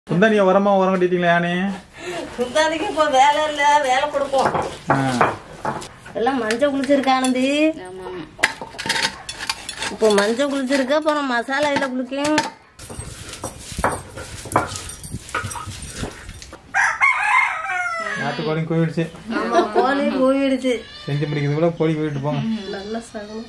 குந்தானியை உரமா உரம் கட்டிட்டீங்களா யானே சுத்தாதிக்கு இப்போ வேலை இல்லை வேலை கொடுப்போம் ஆ எல்லாம் மஞ்சள் குளிச்சிருக்க ஆனந்தி இப்போ மஞ்சள் குளிச்சிருக்க அப்புறம் மசாலா இதில் குளிக்கும் நாட்டுக்கோழி கோயிடுச்சு ஆமா கோழி போயிடுச்சு செஞ்சு முடிக்கிறதுக்குள்ள கோழி போயிட்டு போங்க நல்ல சகனம்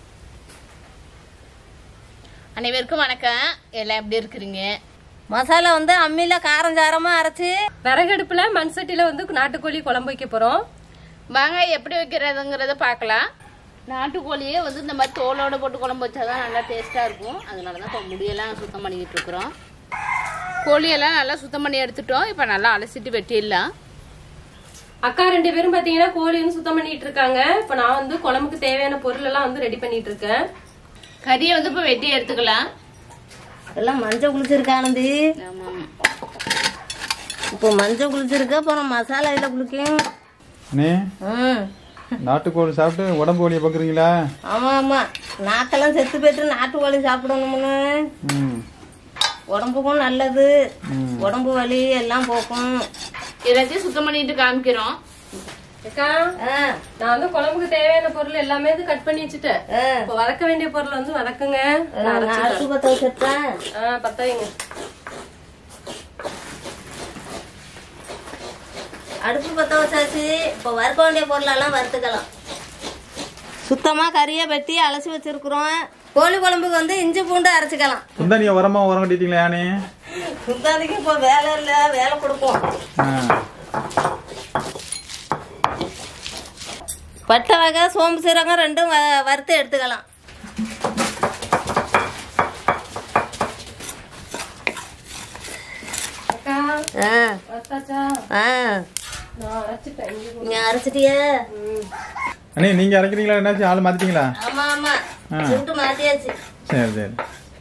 அனைவருக்கும் வணக்கம் எல்லாம் எப்படி இருக்கிறீங்க மசாலா வந்து அம்மியில காரம் சாரமா அரைச்சு விறகடுப்புல மண் சட்டியில வந்து நாட்டுக்கோழி குழம்பு வைக்க போறோம் வாங்க எப்படி வைக்கிறதுங்கிறத பார்க்கலாம் நாட்டுக்கோழியே வந்து இந்த மாதிரி தோலோட போட்டு குழம்பு வச்சாதான் நல்லா டேஸ்ட்டாக இருக்கும் அதனால தான் இப்போ முடியெல்லாம் சுத்தம் பண்ணிக்கிட்டு இருக்கிறோம் கோழியெல்லாம் நல்லா சுத்தம் பண்ணி எடுத்துட்டோம் இப்போ நல்லா அலசிட்டு வெட்டிடலாம் அக்கா ரெண்டு பேரும் பாத்தீங்கன்னா கோழின்னு சுத்தம் பண்ணிட்டு இருக்காங்க இப்ப நான் வந்து குழம்புக்கு தேவையான பொருள் எல்லாம் வந்து ரெடி பண்ணிட்டு இருக்கேன் கறியை வந்து இப்போ வெட்டி எடுத்துக்கலாம் எல்லாம் மஞ்சள் குளிச்சிருக்க ஆனந்தி ஆமாம் இப்போ மஞ்சள் குளிச்சிருக்க அப்புறம் மசாலா இதில் குளிக்கும் அண்ணே ம் நாட்டுக்கோழி சாப்பிட்டு உடம்பு வலியை பார்க்குறீங்களா ஆமா ஆமா நாக்கெல்லாம் செத்து போயிட்டு நாட்டு கோழி சாப்பிடணும்னு ம் உடம்புக்கும் நல்லது ம். உடம்பு வலி எல்லாம் போக்கும் எல்லாத்தையும் சுத்தம் பண்ணிட்டு காமிக்கிறோம் அக்கா ஆ, நான் வந்து குழம்புக்கு தேவையான பொருள் எல்லாமே வந்து கட் பண்ணி வச்சுட்டேன் ஆ. இப்போ வதக்க வேண்டிய பொருள் வந்து வதக்குங்க நான் நான் அரைச்சு அரிசி பத்த வச்சிருக்கேன் ஆ பத்த வைங்க அடுப்பு பத்த வச்சாச்சு இப்போ வறுக்க வேண்டிய பொருளெல்லாம் வறுத்துக்கலாம் சுத்தமா கறியை வெட்டி அலசி வச்சிருக்கிறோம் கோழி குழம்புக்கு வந்து இஞ்சி பூண்டு அரைச்சிக்கலாம் குந்தானியை உரமா உரம் கட்டிட்டீங்களா யானே சுத்தாதிக்கு இப்போ வேலை இல்லை வேலை கொடுப்போம் ஆ பட்டை வகை சோம்பு சீரகம் ரெண்டும் வ- வறுத்து எடுத்துக்கலாம் அக்கா ஆ வத்தாச்சா ஆ நான் அரைச்சிட்டேன் இங்க நீ அரைச்சிட்டிய அண்ணே நீங்க அரைக்கிறீங்களா என்னாச்சு ஆள் மாத்திட்டீங்களா ஆமா ஆமா ஆ. சுட்டு மாத்தியாச்சு சரி சரி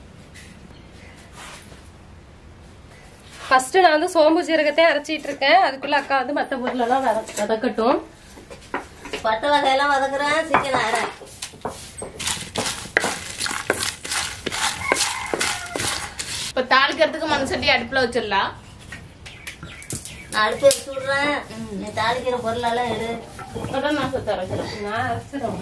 ஃபர்ஸ்ட் நான் வந்து சோம்பு சீரகத்தை அரைச்சிட்டு இருக்கேன் அதுக்குள்ள அக்கா வந்து மத்த பொருள் எல்லாம் வதக்- வதக்கட்டும் பட்டை வகையெல்லாம் வதக்குறேன் சிக்கன் அரை இப்போ தாளிக்கிறதுக்கு மண் சட்டி அடுப்பில் வச்சிடலாம் நான் அடுப்பு எடுத்து விடுறேன் நீ தாளிக்கிற பொருளெல்லாம் எடு அதான் நான் சுத்த அரைக்கிறேன் நான் அரைச்சிடுறேன்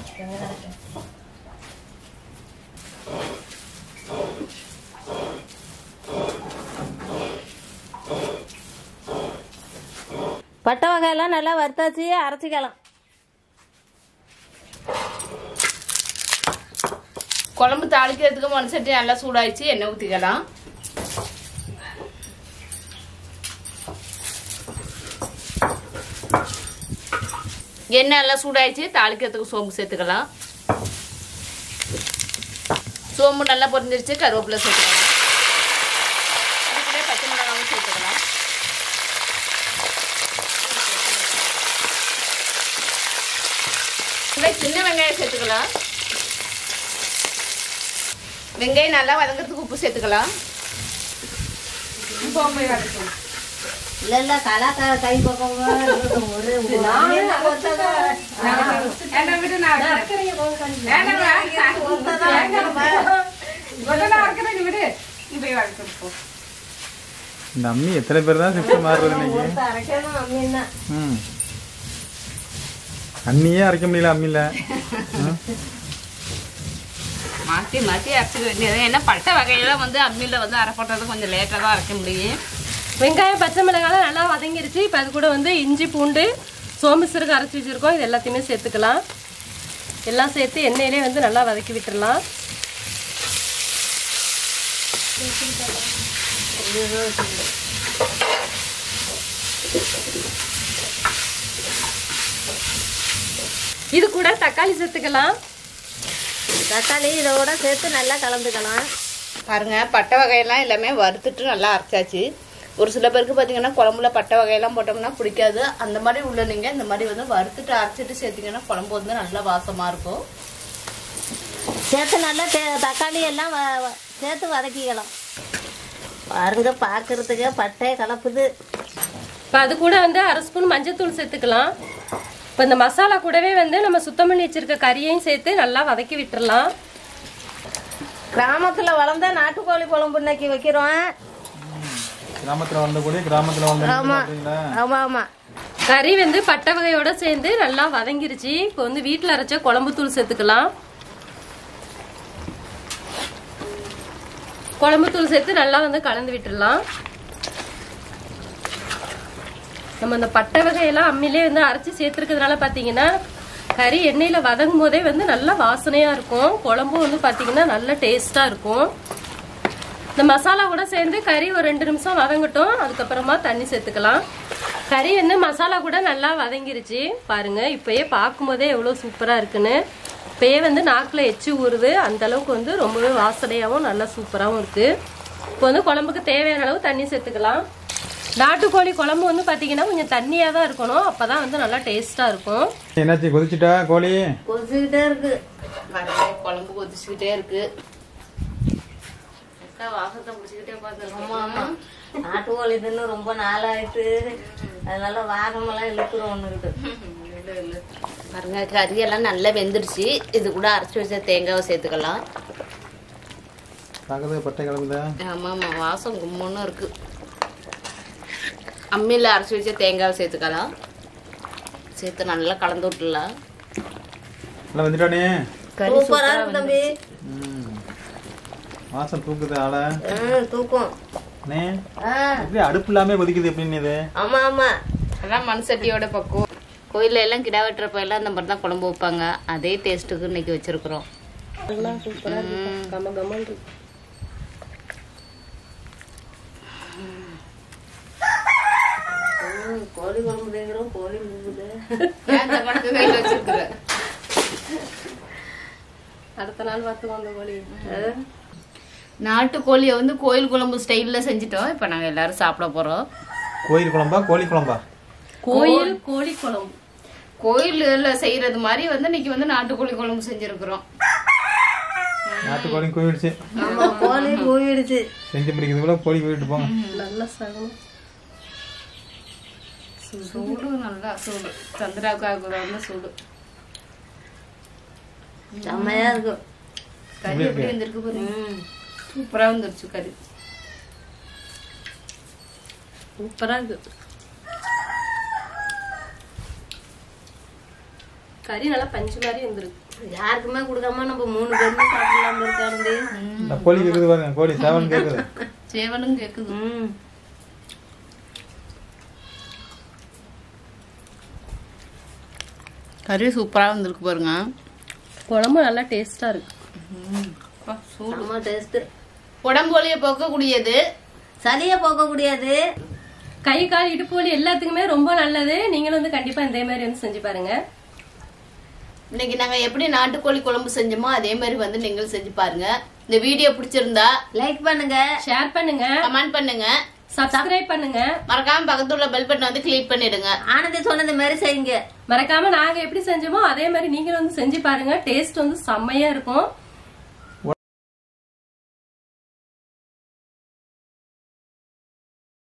பட்டை வகையெல்லாம் நல்லா வறுத்தாச்சு அரைச்சிக்கலாம் குழம்பு தாளிக்கிறதுக்கு மண் சட்டி நல்லா சூடாயிடுச்சு எண்ணெய் ஊற்றிக்கலாம் எண்ணெய் நல்லா சூடாயிடுச்சு தாளிக்கிறதுக்கு சோம்பு சேர்த்துக்கலாம் சோம்பு நல்லா பொரிஞ்சிருச்சு கருவேப்பிலை சேர்த்துக்கலாம் அதுக்கூடயே பச்சை மிளகாவும் சேர்த்துக்கலாம் கூட சின்ன வெங்காயம் சேர்த்துக்கலாம் வெங்காயம் நல்லா வதங்கிறதுக்கு உப்பு சேர்த்துக்கலாம் இல்ல இல்ல கலாக்கார கை பக்கம் ஒரு இந்த அம்மி எத்தனை பேர் தான் சிஸ்டம் மாறுறது இன்னைக்கு அரைக்கணும் அப்படின்னா ம் அண்ணியே அரைக்க முடியல அம்மியில் மாற்றி மாற்றி அரைச்சிக்க வேண்டியது ஏன்னா பட்டை வகையெல்லாம் வந்து அம்மியில் வந்து அரைப்பட்டது கொஞ்சம் லேட்டாக தான் அரைக்க முடியும் வெங்காயம் பச்சை மிளகாய் நல்லா வதங்கிருச்சு இப்போ அது கூட வந்து இஞ்சி பூண்டு சோம்பு சீரகம் அரைச்சி வச்சிருக்கோம் இது எல்லாத்தையுமே சேர்த்துக்கலாம் எல்லாம் சேர்த்து எண்ணெயிலே வந்து நல்லா வதக்கி விட்டுறலாம் இது கூட தக்காளி சேர்த்துக்கலாம் தக்காளி இதோட சேர்த்து நல்லா கலந்துக்கலாம் பாருங்க பட்டை வகையெல்லாம் எல்லாமே வறுத்துட்டு நல்லா அரைச்சாச்சு ஒரு சில பேருக்கு பார்த்தீங்கன்னா குழம்புல பட்டை வகையெல்லாம் போட்டோம்னா பிடிக்காது அந்த மாதிரி உள்ள நீங்கள் இந்த மாதிரி வந்து வறுத்துட்டு அரைச்சிட்டு சேர்த்தீங்கன்னா குழம்பு வந்து நல்லா வாசமாக இருக்கும் சேர்த்து நல்லா தே- தக்காளி எல்லாம் வ- வ- சேர்த்து வதக்கிக்கலாம் பாருங்க பார்க்கறதுக்கு பட்டை கலப்புது இப்போ அது கூட வந்து அரை ஸ்பூன் மஞ்சத்தூள் சேர்த்துக்கலாம் இப்போ இந்த மசாலா கூடவே வந்து நம்ம சுத்தம் பண்ணி வச்சிருக்க கறியையும் சேர்த்து நல்லா வதக்கி விட்டுறலாம் கிராமத்துல வளர்ந்த நாட்டுக்கோழி குழம்பு இன்னைக்கு வைக்கிறோம் கிராமத்துல வந்த கூட கிராமத்துல வந்த ஆமா. சாப்பிட்டீங்களா ஆமா ஆமா கறி வந்து பட்டை வகையோட சேர்ந்து நல்லா வதங்கிருச்சு இப்போ வந்து வீட்டில் அரைச்ச குழம்பு தூள் சேர்த்துக்கலாம் குழம்பு தூள் சேர்த்து நல்லா வந்து கலந்து விட்டுடலாம் நம்ம இந்த பட்டை வகையெல்லாம் அம்மிலே வந்து அரைச்சி சேர்த்துருக்கிறதுனால பார்த்தீங்கன்னா கறி எண்ணெயில் வதங்கும் போதே வந்து நல்லா வாசனையாக இருக்கும் குழம்பும் வந்து பார்த்தீங்கன்னா நல்ல டேஸ்ட்டாக இருக்கும் இந்த மசாலா கூட சேர்ந்து கறி ஒரு ரெண்டு நிமிஷம் வதங்கட்டும் அதுக்கப்புறமா தண்ணி சேர்த்துக்கலாம் கறி வந்து மசாலா கூட நல்லா வதங்கிருச்சு பாருங்க இப்பயே பார்க்கும்போதே எவ்வளோ சூப்பராக இருக்குன்னு இப்பயே வந்து நாக்கில் எச்சி ஊறுது அந்த அளவுக்கு வந்து ரொம்பவே வாசனையாகவும் நல்லா சூப்பராகவும் இருக்கு இப்போ வந்து குழம்புக்கு தேவையான அளவு தண்ணி சேர்த்துக்கலாம் நாட்டுக்கோழி குழம்பு வந்து பார்த்தீங்கன்னா கொஞ்சம் தண்ணியாக தான் இருக்கணும் அப்போ தான் வந்து நல்லா டேஸ்ட்டாக இருக்கும் என்னாச்சு கொதிச்சுட்டா கோழி கொதிச்சுக்கிட்டே இருக்கு பாருங்க, குழம்பு கொதிச்சுக்கிட்டே இருக்கு அக்கா வாசத்தை பிடிச்சிக்கிட்டே பார்த்துருக்கோம் ஆமா ஆமா நாட்டுக்கோழி தின்னு ரொம்ப நாளாயிட்டு அதனால வாகமெல்லாம் இழுக்கிறோம் ஒண்ணுக்கிட்டு பாருங்க கறி எல்லாம் நல்லா வெந்துருச்சு இது கூட அரைச்சி வச்ச தேங்காவை சேர்த்துக்கலாம் பார்க்கறது பட்டை கிளம்புதா ஆமா ஆமா வாசம் கும்முன்னு இருக்கு அம்மியில் அரைச்சி வச்ச தேங்காவை சேர்த்துக்கலாம் சேர்த்து நல்லா கலந்து விட்டுலாம் நல்லா வந்துட்டானே கறி சூப்பரா இருக்கு தம்பி ம். வாசம் தூக்குது ஆளை ம், தூக்கம் அண்ணே ஆ, எப்படி அடுப்பு இல்லாம கொதிக்குது எப்படின்னு இது ஆமா ஆமா அதான் மண் சட்டியோட பக்குவம் கோயில்ல எல்லாம் கிடா வெட்டுறப்ப எல்லாம் இந்த மாதிரி தான் குழம்பு வைப்பாங்க அதே டேஸ்ட்டுக்கு இன்னைக்கு வச்சிருக்கிறோம் கம கமன் இருக்கு ம், கோழி குழம்பு தேங்கிறோம் கோழி மூகுது இந்த படத்தை கையில் வச்சிருக்கிற அடுத்த நாள் பார்த்துக்கோ அந்த கோழி நாட்டுக்கோழியை வந்து கோயில் குழம்பு ஸ்டைலில் செஞ்சுட்டோம் இப்போ நாங்கள் எல்லாரும் சாப்பிட போகிறோம் கோயில் குழம்பா கோழி குழம்பா கோயில் கோழி குழம்பு கோயிலில் செய்கிறது மாதிரி வந்து இன்னைக்கு வந்து நாட்டுக்கோழி குழம்பு செஞ்சுருக்குறோம் நாட்டுக்கோழி கோயிடுச்சு ஆமா கோழி மூவிடுச்சு செஞ்சு பிடிக்கிறதுக்குள்ள கோழி போயிட்டு போங்க நல்ல சகனம் சூடு நல்லா சூடு சந்திராவுக்காக வந்து சூடு செம்மையா இருக்கும் கறி எப்படி வந்திருக்கு பாருங்க ம். சூப்பராக வந்துருச்சு கறி சூப்பரா இருக்கு கறி நல்லா பஞ்சு மாதிரி இருந்திருக்கு யாருக்குமே கொடுக்காம நம்ம மூணு பேருமே சாப்பிடலாம் இருக்காரு இந்த கோழி கேக்குது பாருங்க கோழி சேவன் கேக்குது சேவலும் கேட்குது ம் கறி சூப்பராக வந்திருக்கு பாருங்க குழம்பு நல்லா டேஸ்டா இருக்கு அப்பா, சூடு செம்ம டேஸ்ட் உடம்பு வலியை போக்கக்கூடியது சளியை போக்கக்கூடியது கை கால் இடுப்பு வலி எல்லாத்துக்குமே ரொம்ப நல்லது நீங்களும் வந்து கண்டிப்பா இதே மாதிரி வந்து செஞ்சு பாருங்க இன்னைக்கு நாங்க எப்படி நாட்டுக்கோழி குழம்பு செஞ்சோமோ அதே மாதிரி வந்து நீங்களும் செஞ்சு பாருங்க இந்த வீடியோ பிடிச்சிருந்தா லைக் பண்ணுங்க ஷேர் பண்ணுங்க கமெண்ட் பண்ணுங்க சப்ஸ்கிரைப் பண்ணுங்க மறக்காம பக்கத்துல உள்ள பெல் பட்டன் வந்து கிளிக் பண்ணிடுங்க ஆனந்தி சொன்னது மாதிரி செய்யுங்க மறக்காம நாங்க எப்படி செஞ்சோமோ அதே மாதிரி நீங்களும் வந்து செஞ்சு பாருங்க டேஸ்ட் வந்து செம்மையா இருக்கும்